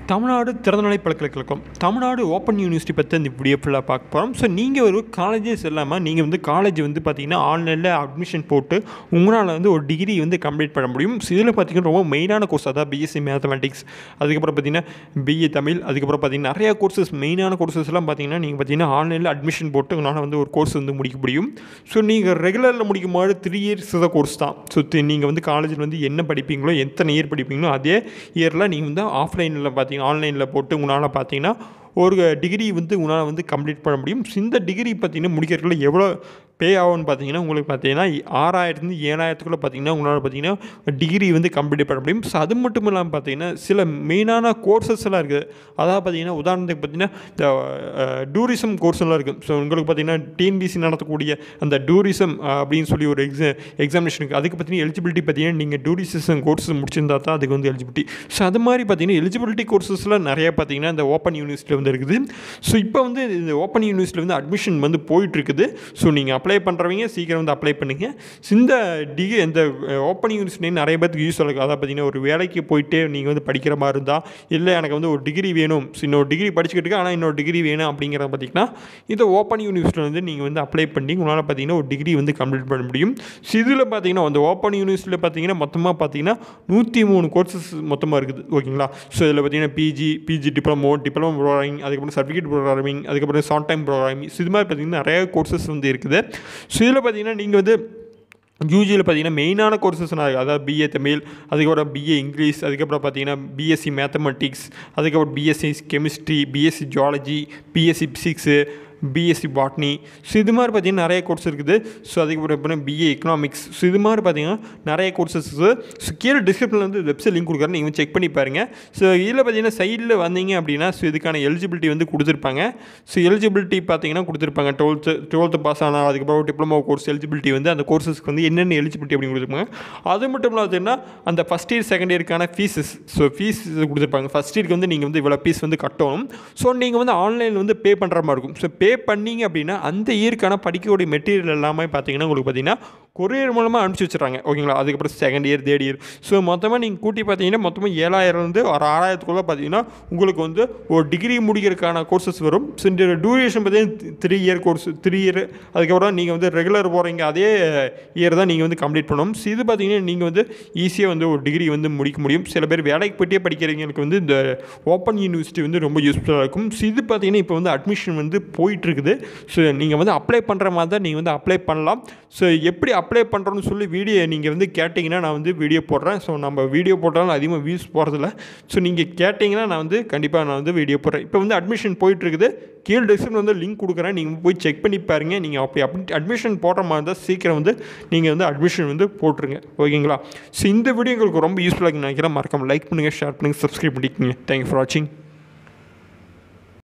தமிழ்நாடு திறந்தநிலை பல்கலைக்கழகம் Tamil Nadu open university பற்றி இந்த வீடியோ ஃபுல்லாக பார்க்க போகிறோம் ஸோ நீங்கள் ஒரு காலேஜஸ் இல்லாமல் நீங்கள் வந்து காலேஜ் வந்து பார்த்தீங்கன்னா ஆன்லைனில் அட்மிஷன் போட்டு உங்களால் வந்து ஒரு டிகிரி வந்து கம்ப்ளீட் பண்ண முடியும் ஸோ இதில் பார்த்தீங்கன்னா ரொம்ப மெயினான கோர்ஸ் அதாவது பிஎஸ்சி மேத்தமெட்டிக்ஸ் அதுக்கப்புறம் பார்த்தீங்கன்னா பிஏ தமிழ் அதுக்கப்புறம் பார்த்தீங்கன்னா நிறையா கோர்சஸ் மெயினான கோர்சஸ்லாம் பார்த்தீங்கன்னா நீங்கள் பார்த்தீங்கன்னா ஆன்லைனில் அட்மிஷன் போட்டு உங்களால் வந்து ஒரு கோர்ஸ் வந்து முடிக்க முடியும் ஸோ நீங்கள் ரெகுலரில் முடிக்கும் போது த்ரீ இயர்ஸ் தான் கோர்ஸ் தான் ஸோ நீங்கள் வந்து காலேஜில் வந்து என்ன படிப்பீங்களோ எத்தனை இயர் படிப்பீங்களோ அதே இயரில் நீங்கள் வந்து ஆஃப்லைனில் பார்த்தீங்கன்னா ஆன்லைனில் போட்டு உங்களால் பார்த்தீங்கன்னா ஒரு டிகிரி வந்து உங்களால் வந்து கம்ப்ளீட் பண்ண முடியும் ஸோ இந்த டிகிரி பார்த்தீங்கன்னா முடிக்கிறதுக்குள்ள எவ்வளோ பே ஆகும்னு பார்த்தீங்கன்னா உங்களுக்கு பார்த்தீங்கன்னா ஆறாயிரத்துலேருந்து ஏழாயிரத்துக்குள்ளே பார்த்தீங்கன்னா உங்களால் பார்த்தீங்கன்னா டிகிரி வந்து கம்ப்ளீட் பண்ண முடியும் ஸோ அது மட்டும் இல்லாமல் பார்த்தீங்கன்னா சில மெயினான கோர்சஸ் எல்லாம் இருக்குது அதாவது பார்த்தீங்கன்னா உதாரணத்துக்கு பார்த்தீங்கன்னா இந்த டூரிசம் கோர்ஸ் எல்லாம் இருக்குது ஸோ உங்களுக்கு பார்த்தீங்கன்னா டிஎன்பிசி நடத்தக்கூடிய அந்த டூரிசம் அப்படின்னு சொல்லி ஒரு எக்ஸா எக்ஸாமினேஷன் இருக்குது அதுக்கு பார்த்தீங்கன்னா எலிஜிபிலிட்டி பார்த்தீங்கன்னா நீங்கள் டூரிசம் கோர்ஸ் முடிச்சிருந்தா தான் அதுக்கு வந்து எலிஜிபிலிட்டி ஸோ அது மாதிரி பார்த்தீங்கன்னா எலிஜிபிலிட்டி கோர்சஸில் நிறைய பார்த்தீங்கன்னா இந்த ஓப்பன் யூனிவர்சிட்டியில் வந்து இருக்குது ஸோ இப்போ வந்து இந்த ஓப்பன் யூனிவர்சிட்டியில் வந்து அட்மிஷன் வந்து போயிட்டுருக்குது ஸோ நீங்கள் அப்ளை பண்ணுறவங்க சீக்கிரம் வந்து அப்ளை பண்ணுங்க இந்த டிகிரி இந்த ஓப்பன் யூனிவர்சிட்டி நிறைய பேருக்கு யூஸ் ஆகும் அதாவது பார்த்தீங்கன்னா ஒரு வேலைக்கு போயிட்டே நீங்கள் வந்து படிக்கிற மாதிரி இருந்தால் இல்லை எனக்கு வந்து ஒரு டிகிரி வேணும் ஸோ இன்னொரு டிகிரி படிச்சுக்கிட்டு இருக்கேன் ஆனால் இன்னொரு டிகிரி வேணும் அப்படிங்கிறத பார்த்தீங்கன்னா இந்த ஓப்பன் யூனிவர்சிட்டியில் வந்து நீங்கள் வந்து அப்ளை பண்ணி உங்களால் பார்த்தீங்கன்னா ஒரு டிகிரி வந்து கம்ப்ளீட் பண்ண முடியும் ஸோ இதில் பார்த்தீங்கன்னா அந்த ஓப்பன் யூனிவர்சிட்டியில் பார்த்தீங்கன்னா மொத்தமாக பார்த்தீங்கன்னா நூற்றி மூணு கோர்சஸ் மொத்தமாக இருக்குது ஓகேங்களா ஸோ இதில் பார்த்தீங்கன்னா PG PG diploma diploma programming அதுக்கப்புறம் சர்டிஃபிகேட் ப்ரோக்ராமிங் அதுக்கப்புறம் ஷார்ட் டைம் ப்ரோக்ராமிங் இது மாதிரி பார்த்தீங்கன்னா நிறைய கோர்சஸ் வந்து இருக்குது ஸோ இதில் பார்த்தீங்கன்னா நீங்கள் வந்து யூஜியில் பார்த்தீங்கன்னா மெயினான கோர்சஸ்லாம் இருக்குது அதாவது பிஏ தமிழ் அதுக்கப்புறம் பிஏ இங்கிலீஷ் அதுக்கப்புறம் பார்த்தீங்கன்னா பிஎஸ்சி மேத்தமெட்டிக்ஸ் அதுக்கப்புறம் BSc chemistry BSc zoology BSc physics BSc botany so இது மாதிரி பார்த்தீங்கன்னா நிறைய கோர்ஸ் இருக்குது ஸோ அதுக்கப்புறம் இப்போ பிஏ எக்கனாமிக்ஸ் ஸோ இது மாதிரி பார்த்தீங்கன்னா நிறைய கோர்சஸ் ஸோ கீழே டிஸ்கிரிப்ஷனில் வந்து வெப்சைட் லிங்க் கொடுக்குறேன் நீங்கள் செக் பண்ணி பாருங்கள் ஸோ இதில் பார்த்தீங்கன்னா சைடில் வந்தீங்க அப்படின்னா ஸோ இதுக்கான எலிஜிபிலிட்டி வந்து கொடுத்துருப்பாங்க ஸோ எலிஜிபிலிட்டி பார்த்தீங்கன்னா கொடுத்துருப்பாங்க டுவெல்த்து டுவெல்த்து பாஸ் ஆனால் அதுக்கப்புறம் டிப்ளமோ கோர்ஸ் எலிஜிபிலிட்டி வந்து அந்த கோர்சஸ்க்கு வந்து என்னென்ன எலிஜிபிலிட்டி அப்படின்னு கொடுத்துருப்பாங்க அது மட்டும் இல்லாமல் அந்த ஃபஸ்ட் இயர் செகண்ட் இயருக்கான ஃபீஸஸ் ஸோ ஃபீஸ் கொடுத்துருப்பாங்க ஃபஸ்ட் இயருக்கு வந்து நீங்கள் வந்து இவ்வளோ ஃபீஸ் வந்து கட்டணும் ஸோ நீங்கள் வந்து ஆன்லைனில் வந்து பே பண்ணுற மாதிரி இருக்கும் ஸோ பே பண்ணீங்க அப்படின்னா அந்த இயருக்கான படிக்கக்கூடிய மெட்டீரியல் எல்லாமே பார்த்தீங்கன்னா உங்களுக்கு பார்த்தீங்கன்னா கொரியர் மூலமாக அனுப்பிச்சி வச்சுறாங்க ஓகேங்களா அதுக்கப்புறம் second year third year so மொத்தமாக நீங்கள் கூட்டி பார்த்தீங்கன்னா மொத்தமாக ஏழாயிரம்லேருந்து ஒரு ஆறாயிரத்துக்குள்ளே பார்த்தீங்கன்னா உங்களுக்கு வந்து ஒரு டிகிரி முடிக்கிறதுக்கான கோர்சஸ் வரும் ஸோ இந்த டூரேஷன் பார்த்தீங்கன்னா three year course three year அதுக்கப்புறம் நீங்கள் வந்து ரெகுலர் போகிறீங்க அதே இயர் தான் நீங்கள் வந்து கம்ப்ளீட் பண்ணணும் ஸோ இது பார்த்தீங்கன்னா நீங்கள் வந்து ஈஸியாக வந்து ஒரு டிகிரி வந்து முடிக்க முடியும் சில பேர் வேலைக்கு போயிட்டே படிக்கிறவங்களுக்கு வந்து இந்த ஓப்பன் யூனிவர்சிட்டி வந்து ரொம்ப யூஸ்ஃபுல்லாக இருக்கும் ஸோ இது பார்த்தீங்கன்னா இப்போ வந்து அட்மிஷன் வந்து போயிட்டுருக்குது ஸோ நீங்கள் வந்து அப்ளை பண்ணுற மாதிரி தான் நீங்கள் வந்து அப்ளை பண்ணலாம் ஸோ எப்படி அப்ளை பண்ணுறோன்னு சொல்லி வீடியோ நீங்கள் வந்து கேட்டிங்கன்னா நான் வந்து வீடியோ போடுறேன் ஸோ நம்ம வீடியோ போட்டாலும் அதிகமாக வியூஸ் போகிறதில்ல ஸோ நீங்கள் கேட்டிங்கன்னா நான் வந்து கண்டிப்பாக நான் வந்து வீடியோ போடுறேன் இப்போ வந்து அட்மிஷன் போயிட்டுருக்குது கீழே டிஸ்கிரிப்ஷன் வந்து லிங்க் கொடுக்குறேன் நீங்கள் போய் செக் பண்ணி பாருங்கள் நீங்கள் அப்படி அப்படி அட்மிஷன் போடுற மாதிரி இருந்தால் சீக்கிரம் வந்து நீங்கள் வந்து அட்மிஷன் வந்து போட்டுருங்க ஓகேங்களா ஸோ இந்த வீடியோ உங்களுக்கு ரொம்ப யூஸ்ஃபுல்லாக நினைக்கிறேன் மறக்காம லைக் பண்ணுங்கள் ஷேர் பண்ணுங்கள் சப்ஸ்கிரைப் பண்ணிக்கோங்க தேங்க்யூ ஃபார் வாட்சிங்